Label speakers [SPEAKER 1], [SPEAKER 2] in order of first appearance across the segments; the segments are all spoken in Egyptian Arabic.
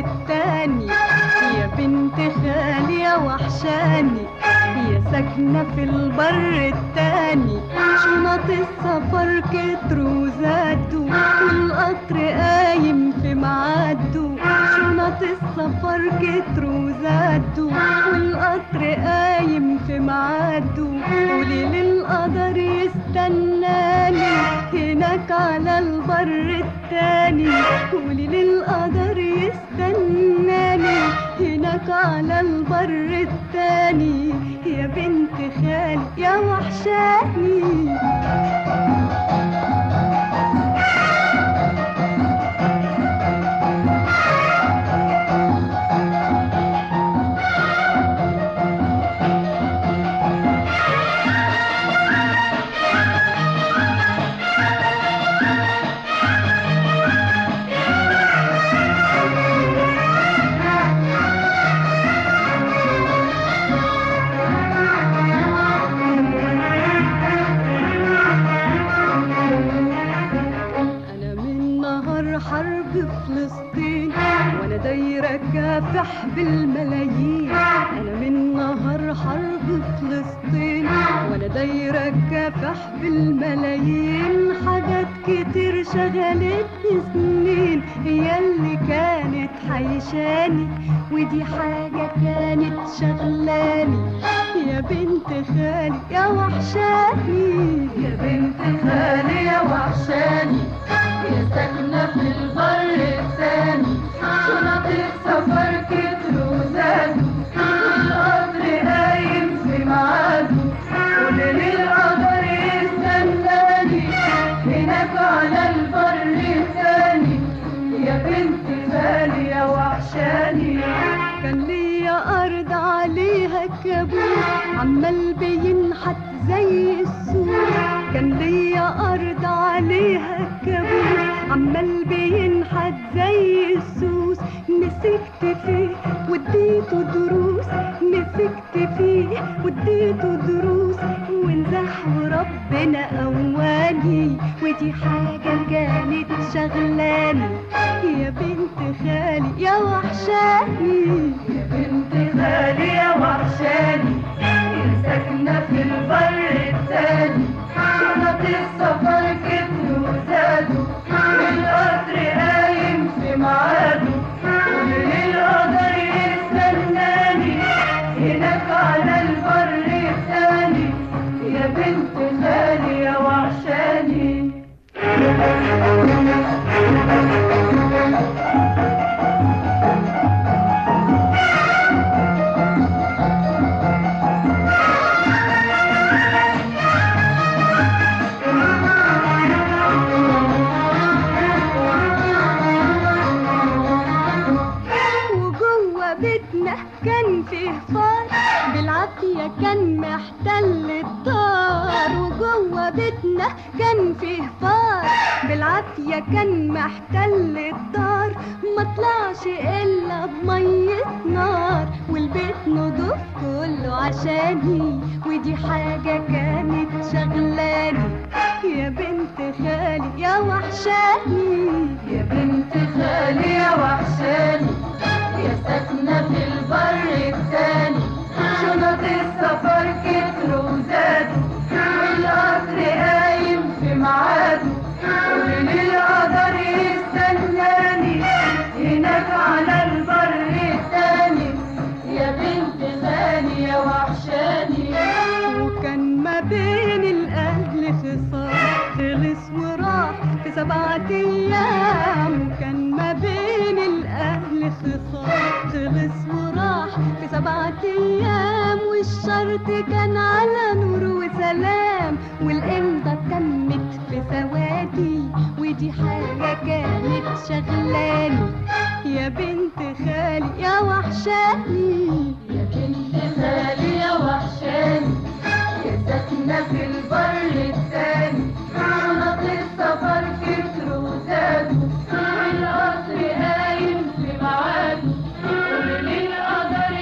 [SPEAKER 1] التاني يا بنت خالي يا وحشاني يا ساكنة في البر التاني شنط السفر كتروا وزادوا والقطر قايم في ميعاده شنط السفر كتروا وزادوا والقطر قايم في ميعاده وليل القدر يستناني هناك على البر التاني وليل القدر يستناني هناك على البر التاني يا بنت خالي يا وحشاني أنا من نهار حرب فلسطين وأنا دايرة كافح بالملايين أنا من نهار حرب فلسطين وأنا دايرة كافح بالملايين حاجات كتير شغلتني سنين هي اللي كانت حيشاني ودي حاجة كانت شغلاني يا بنت خالي يا وحشاني
[SPEAKER 2] يا بنت خالي يا وحشاني يا ساكنة في البر الثاني شنط السفر كتروا وزادوا والقطر قايم في ميعاده وليل القدر يستناني هناك على البر الثاني يا بنت خالي يا وحشاني
[SPEAKER 1] كان ليا أرض عليها كابوس عمال بينحت زي السور كان ليا أرض عليها كابوس عمال بينحت زي السوس مسكت فيه واديته دروس مسكت فيه واديته دروس ونزح وربنا قواني ودي حاجة كانت شغلاني يا بنت خالي يا وحشاني
[SPEAKER 2] يا بنت خالي يا وحشاني يا ساكنة في البر التاني شنط السفر كتروا وزادوا والقطر قايم في ميعاده وليل القدر يستناني هناك على البر التاني يا بنت خالي يا وحشاني
[SPEAKER 1] وجوه بيتنا كان فيه فار بالعافية كان محتل الدار وجوه بيتنا كان فيه فار بالعافية كان محتل الدار ما طلعش إلا بمية نار والبيت نضف كله عشاني ودي حاجة كانت شغلاني يا بنت خالي يا وحشاني
[SPEAKER 2] يا بنت خالي يا وحشاني يا ساكنة في البر التاني شنط السفر كتروا وزادوا والقطر قايم في ميعاده وليل القدر يستناني هناك على البر التاني يا بنت خالي يا وحشاني
[SPEAKER 1] وكان ما بين الأهل خصام خلص وراح في سبعة أيام وكان ما بين الأهل خصام خلص وراح في سبعة أيام والشرط كان على نور وسلام والإمضة تمت في ثواني ودي حاجة كانت شغلاني يا بنت خالي يا وحشاني
[SPEAKER 2] يا بنت خالي يا وحشاني يا ساكنة في البر التاني شنط السفر كتروا وزادوا والقطر قايم في ميعاده وليل القدر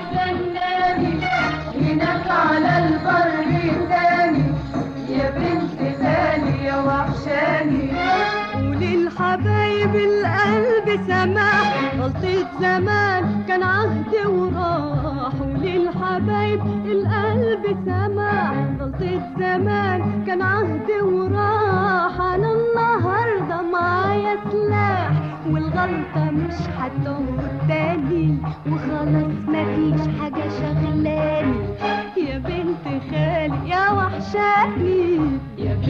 [SPEAKER 2] يستناني هناك على البر التاني يا بنت خالي يا وحشاني
[SPEAKER 1] وللحبايب القلب سماح غلطة غلطة زمان كان عهد وراح وللحبايب القلب سمع غلطة زمان كان عهد وراح انا النهارده معايا سلاح والغلطة مش هتعود تاني وخلاص مفيش حاجة شغلاني يا بنت خالي يا وحشاني
[SPEAKER 2] يا